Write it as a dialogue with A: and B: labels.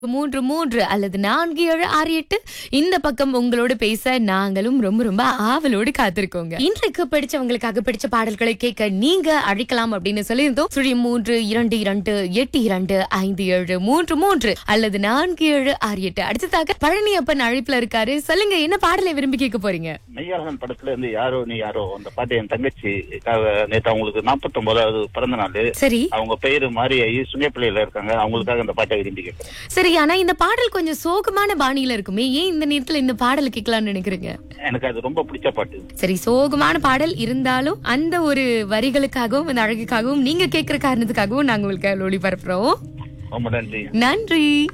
A: மூன்று மூன்று அல்லது நான்கு ஏழு ஆறு எட்டு இந்த பக்கம் உங்களோட பேச நாங்களும் ரொம்ப ரொம்ப ஆவலோடு காத்திருக்கோங்க இன்றைக்கு பிடிச்சவங்களுக்காக பிடிச்ச பாடல்களை கேட்க நீங்க அழைக்கலாம் அப்படின்னு சொல்லியிருந்தோம் சுழி மூன்று இரண்டு இரண்டு எட்டு இரண்டு ஐந்து ஏழு மூன்று மூன்று அல்லது நான்கு ஏழு ஆறு எட்டு அடுத்ததாக பழனியப்பன் அழைப்புல இருக்காரு சொல்லுங்க என்ன பாடலை விரும்பி கேட்க போறீங்க
B: மெய்யழகன் படத்துல இருந்து யாரோ நீ யாரோ அந்த பாட்டு என் தங்கச்சி நேத்து அவங்களுக்கு நாற்பத்தி ஒன்பதாவது பிறந்த நாள்
A: சரி
B: அவங்க பேரு மாறி சுங்கப்பிள்ளையில இருக்காங்க அவங்களுக்காக அந்த பாட்டை விரும்பி கேட்கிறேன்
A: சரி ஆனா இந்த பாடல் கொஞ்சம் சோகமான பாணியில இருக்குமே ஏன் இந்த நேரத்துல இந்த பாடல் கேட்கலாம்னு நினைக்கிறீங்க
B: எனக்கு அது ரொம்ப பிடிச்ச பாட்டு
A: சரி சோகமான பாடல் இருந்தாலும் அந்த ஒரு வரிகளுக்காகவும் அந்த அழகுக்காகவும் நீங்க கேட்கிற காரணத்துக்காகவும் நாங்க உங்களுக்கு ஒளிபரப்புறோம்
B: ரொம்ப நன்றி
A: நன்றி